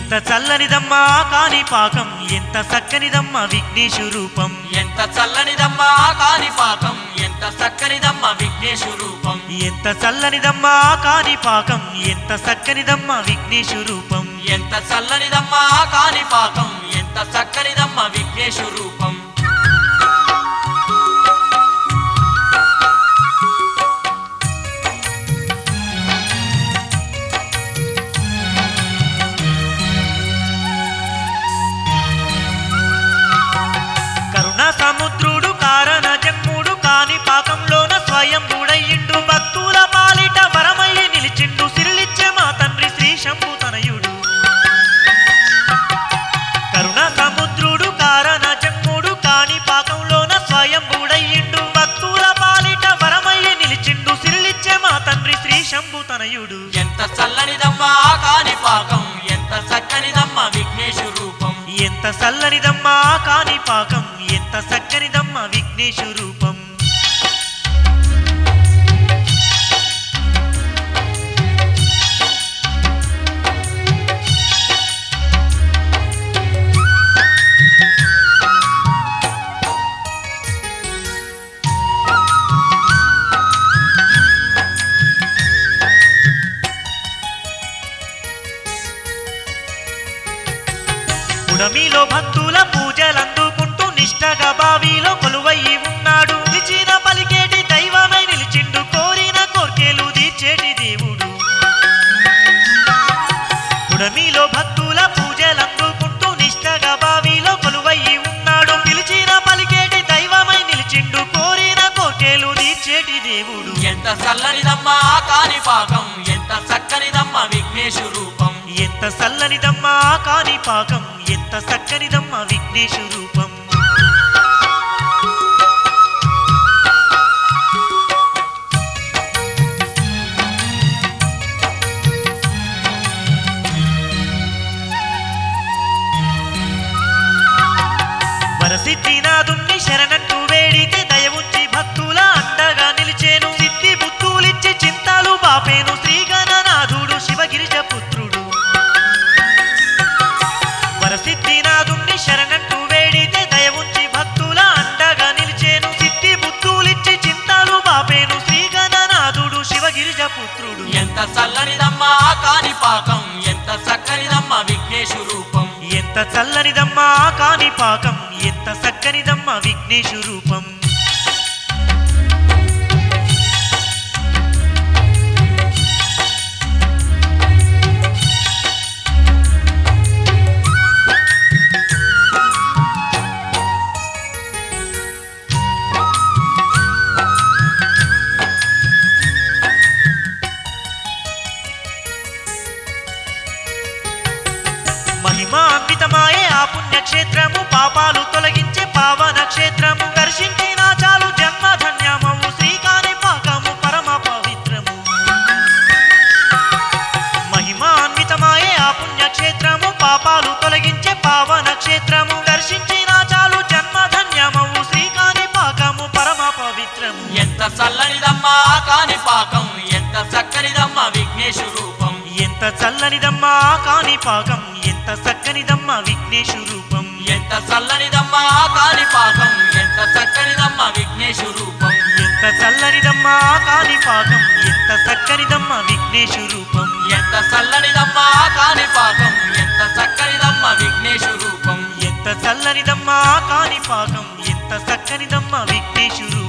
ఎంత చల్లనిదమ్మా కాని పాకం ఎంత చక్కనిదమ్మా విఘ్నేశు రూపం ఎంత చల్లనిదమ్మా కాని పాకం ఎంత చక్కనిదమ్మా విఘ్నేశు రూపం ఎంత చల్లనిదమ్మా కాని పాకం ఎంత చక్కనిదమ్మా విఘ్నేశు రూపం ఎంత చల్లనిదమ్మా కాని పాకం ఎంత చక్కనిదమ్మా విఘ్నేశు రూపం కరుణ సముద్రుడు కారణ జన్ముడు కాని పాకంలోన స్వయం గుడయ్యిండు భక్తుల పాలిట వరమయ్యి నిలిచిండు సిరిలిచ్చే మా తండ్రి శ్రీ శంభు తనయుడు కరుణ సముద్రుడు కారణ జన్ముడు కాని పాకంలోన స్వయం గుడయ్యిండు భక్తుల పాలిట వరమయ్యి నిలిచిండు సిరిలిచ్చే మా తండ్రి శ్రీ శంభు తనయుడు ఎంత చల్లనిదమ్మా కాని పాకం ఎంత చక్కనిదమ్మా విఘ్నేశు రూపం ఎంత చల్లనిదమ్మా కాని పాకం ఎంత చక్కనిదమ్మా విఘ్నేశు రూపం పుడమిలో భక్తుల పూజలందుకుంటూ నిష్టగా బావిలో కొలువయ్యి ఉన్నాడు నిలిచిన పలికేటి దైవమై నిలిచిండు కోరిన కోర్కెలు తీర్చేటి దేవుడు పుడమిలో భక్తుల పూజలందుకుంటూ నిష్టగా బావిలో కొలువయ్యి ఉన్నాడు పిలిచిన పలికేటి దైవమై నిలిచిండు కోరిన కోర్కెలు తీర్చేటి దేవుడు ఎంత చల్లనిదమ్మా కాని పాకం ఎంత చక్కనిదమ్మా విఘ్నేశు రూపం ఎంత చల్లనిదమ్మా కాని పాకం ఎంత చక్కనిదమ్మా విఘ్నేశు రూపం వరసిద్ధినాథుణ్ణి శరణంటూ వేడితే దయవుంచి భక్తుల అండగా నిలిచేను సిద్ధి బుద్ధులిచ్చి చింతాలు బాపేను శ్రీగణనాథుడు శివగిరిజ పుత్రుడు వరసిద్ధినాథుణ్ణి శరణంటూ వేడితే దయవుంచి భక్తుల అండగా నిలిచేను సిద్ధి బుద్ధులిచ్చి చింతాలు బాపేను శ్రీగణనాథుడు శివగిరిజ పుత్రుడు ఎంత చల్లనిదమ్మా కాని పాకం ఎంత చక్కనిదమ్మా విఘ్నేశు రూపం ఎంత చల్లనిదమ్మా కాని పాకం ఎంత చక్కనిదమ్మా విఘ్నేశు రూపం మహిమాన్వితమాయే ఆ పుణ్యక్షేత్రము పాపాలు తొలగించే పావన క్షేత్రము దర్శించిన చాలు జన్మ ధన్యమవు శ్రీకాని పాకము పరమ పవిత్రము మహిమాన్వితమాయే ఆ పుణ్యక్షేత్రము పాపాలు తొలగించే పావన క్షేత్రము దర్శించిన చాలు జన్మ ధన్యమవు శ్రీకాని పాకము పరమ పవిత్రము ఎంత చల్లనిదమ్మా కాని పాకం ఎంత చక్కనిదమ్మా విఘ్నేశు రూపం ఎంత చల్లనిదమ్మా కాని పాకం ఎంత చక్కనిదమ్మా విఘ్నేశు రూపం ఎంత చల్లనిదమ్మా కాని పాకం ఎంత చక్కనిదమ్మా విఘ్నేశు రూపం ఎంత చల్లనిదమ్మా కాని పాకం ఎంత చక్కనిదమ్మా విఘ్నేశు రూపం ఎంత చల్లనిదమ్మా కాని పాకం ఎంత చక్కనిదమ్మా విఘ్నేశు రూపం ఎంత చల్లనిదమ్మా కాని పాకం ఎంత చక్కనిదమ్మా విఘ్నేశు రూపం